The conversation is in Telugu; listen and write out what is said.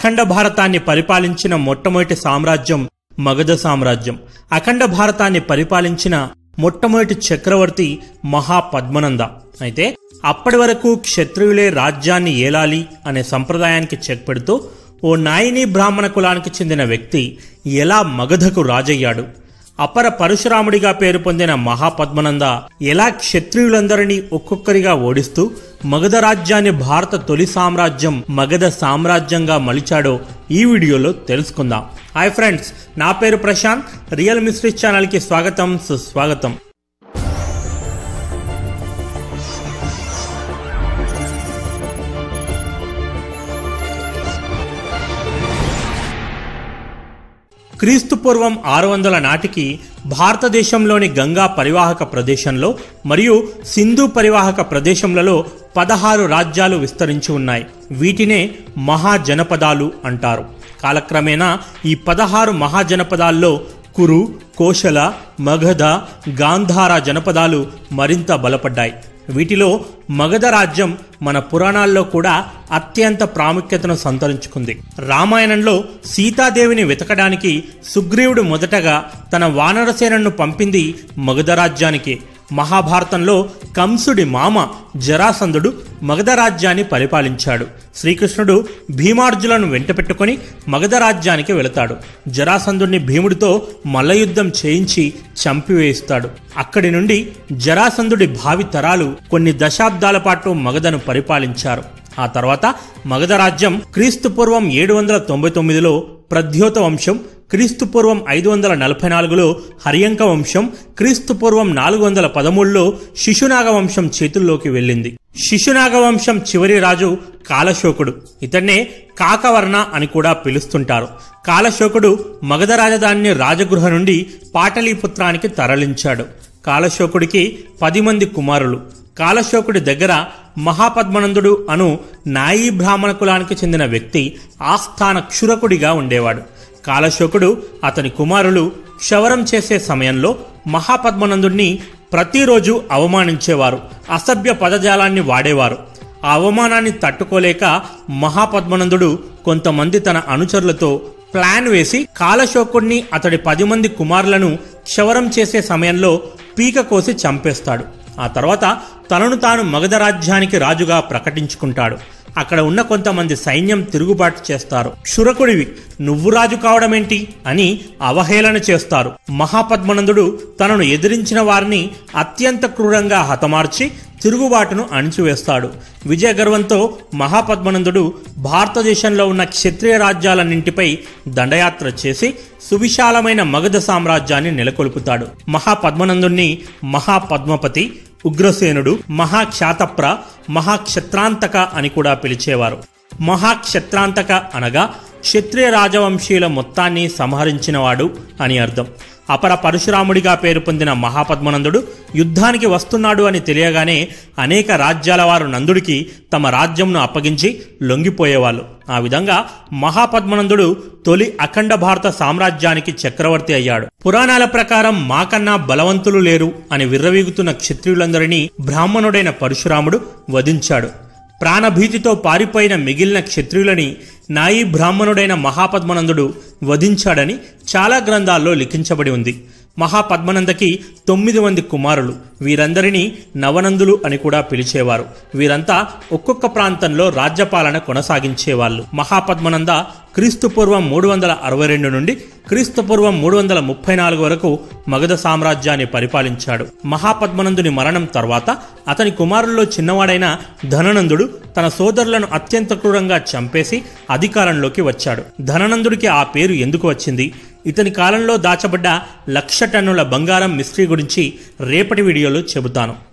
అఖండ భారతాన్ని పరిపాలించిన మొట్టమొదటి సామ్రాజ్యం మగధ సామ్రాజ్యం అఖండ భారతాన్ని పరిపాలించిన మొట్టమొదటి చక్రవర్తి మహాపద్మనంద అయితే అప్పటి వరకు క్షత్రియులే రాజ్యాన్ని ఏలాలి అనే సంప్రదాయానికి చెక్ పెడుతూ ఓ నాయిని బ్రాహ్మణ కులానికి చెందిన వ్యక్తి ఎలా మగధకు రాజయ్యాడు అపర పరశురాముడిగా పేరు పొందిన మహాపద్మనంద ఎలా క్షత్రియులందరినీ ఒక్కొక్కరిగా ఓడిస్తూ మగధ రాజ్యాన్ని భారత తొలి సామ్రాజ్యం మగధ సామ్రాజ్యంగా మలిచాడో ఈ వీడియోలో తెలుసుకుందాం హాయ్ ఫ్రెండ్స్ నా పేరు ప్రశాంత్ రియల్ మిస్ట్రీ ఛానల్కి స్వాగతం సుస్వాగతం క్రీస్తు పూర్వం ఆరు వందల నాటికి భారతదేశంలోని గంగా పరివాహక ప్రదేశంలో మరియు సింధు పరివాహక ప్రదేశములలో పదహారు రాజ్యాలు విస్తరించి ఉన్నాయి వీటినే మహాజనపదాలు అంటారు కాలక్రమేణా ఈ పదహారు మహాజనపదాల్లో కురు కోశల మగధ గాంధార జనపదాలు మరింత బలపడ్డాయి వీటిలో మగధ రాజ్యం మన పురాణాల్లో కూడా అత్యంత ప్రాముఖ్యతను సంతరించుకుంది రామాయణంలో సీతాదేవిని వెతకడానికి సుగ్రీవుడు మొదటగా తన వానరసేనను పంపింది మగధ రాజ్యానికి మహాభారతంలో కంసుడి మామ జరాసంధుడు మగధ రాజ్యాన్ని పరిపాలించాడు శ్రీకృష్ణుడు భీమార్జులను వెంటపెట్టుకుని మగధ రాజ్యానికి వెళతాడు జరాసంధుడిని భీముడితో మల్లయుద్ధం చేయించి చంపివేయిస్తాడు అక్కడి నుండి జరాసంధుడి భావి తరాలు కొన్ని దశాబ్దాల పాటు మగధను పరిపాలించారు ఆ తర్వాత మగధ రాజ్యం క్రీస్తు పూర్వం ఏడు వందల తొంభై తొమ్మిదిలో ప్రద్యోత వంశం క్రీస్తు పూర్వం ఐదు వందల నలభై నాలుగులో హరియంక వంశం క్రీస్తు పూర్వం నాలుగు వందల పదమూడులో శిశునాగ వంశం చేతుల్లోకి వెళ్ళింది శిశునాగ వంశం చివరి రాజు కాలశోకుడు ఇతన్నే కాకవర్ణ అని కూడా పిలుస్తుంటారు కాలశోకుడు మగధ రాజధానిని రాజగృహ నుండి పాటలీపుత్రానికి తరలించాడు కాలశోకుడికి పది మంది కుమారులు కాలశోకుడి దగ్గర మహాపద్మనందుడు అను నాయీ బ్రాహ్మణ కులానికి చెందిన వ్యక్తి ఆస్థాన క్షురకుడిగా ఉండేవాడు కాలశోకుడు అతని కుమారులు క్షవరం చేసే సమయంలో మహాపద్మనందుడిని ప్రతిరోజు అవమానించేవారు అసభ్య పదజాలాన్ని వాడేవారు ఆ అవమానాన్ని తట్టుకోలేక మహాపద్మనందుడు కొంతమంది తన అనుచరులతో ప్లాన్ వేసి కాలశోకుణ్ణి అతడి పది మంది కుమారులను క్షవరం చేసే సమయంలో పీక కోసి చంపేస్తాడు ఆ తర్వాత తనను తాను మగధ రాజ్యానికి రాజుగా ప్రకటించుకుంటాడు అక్కడ ఉన్న కొంతమంది సైన్యం తిరుగుబాటు చేస్తారు క్షురకుడివి నువ్వు రాజు కావడమేంటి అని అవహేళన చేస్తారు మహాపద్మనందుడు తనను ఎదిరించిన వారిని అత్యంత క్రూరంగా హతమార్చి తిరుగుబాటును అణిచివేస్తాడు విజయగర్వంతో మహాపద్మనందుడు భారతదేశంలో ఉన్న క్షత్రియ రాజ్యాలన్నింటిపై దండయాత్ర చేసి సువిశాలమైన మగధ సామ్రాజ్యాన్ని నెలకొల్పుతాడు మహాపద్మనందుణ్ణి మహాపద్మపతి ఉగ్రసేనుడు మహాక్షాతప్ర మహాక్షత్రాంతక అని కూడా పిలిచేవారు మహాక్షత్రాంతక అనగా క్షత్రియ రాజవంశీయుల మొత్తాన్ని సంహరించినవాడు అని అర్థం అపర పరశురాముడిగా పేరు పొందిన మహాపద్మనందుడు యుద్ధానికి వస్తున్నాడు అని తెలియగానే అనేక రాజ్యాల వారు నందుడికి తమ రాజ్యంను అప్పగించి లొంగిపోయేవాళ్ళు ఆ విధంగా మహాపద్మనందుడు తొలి అఖండ భారత సామ్రాజ్యానికి చక్రవర్తి అయ్యాడు పురాణాల ప్రకారం మాకన్నా బలవంతులు లేరు అని విర్రవీగుతున్న క్షత్రియులందరినీ బ్రాహ్మణుడైన పరశురాముడు వధించాడు ప్రాణభీతితో పారిపోయిన మిగిలిన క్షత్రియులని నాయీ బ్రాహ్మణుడైన మహాపద్మనందుడు వధించాడని చాలా గ్రంథాల్లో లిఖించబడి ఉంది మహాపద్మనందకి తొమ్మిది మంది కుమారులు వీరందరినీ నవనందులు అని కూడా పిలిచేవారు వీరంతా ఒక్కొక్క ప్రాంతంలో రాజ్యపాలన కొనసాగించేవాళ్ళు మహాపద్మనంద క్రీస్తు పూర్వం మూడు వందల అరవై రెండు నుండి క్రీస్తు పూర్వం మూడు వందల ముప్పై నాలుగు వరకు మగధ సామ్రాజ్యాన్ని పరిపాలించాడు మహాపద్మనందుని మరణం తర్వాత అతని కుమారుల్లో చిన్నవాడైన ధననందుడు తన సోదరులను అత్యంత క్రూరంగా చంపేసి అధికారంలోకి వచ్చాడు ధననందుడికి ఆ పేరు ఎందుకు వచ్చింది ఇతని కాలంలో దాచబడ్డ లక్ష టన్నుల బంగారం మిస్ట్రీ గురించి రేపటి వీడియోలో చెబుతాను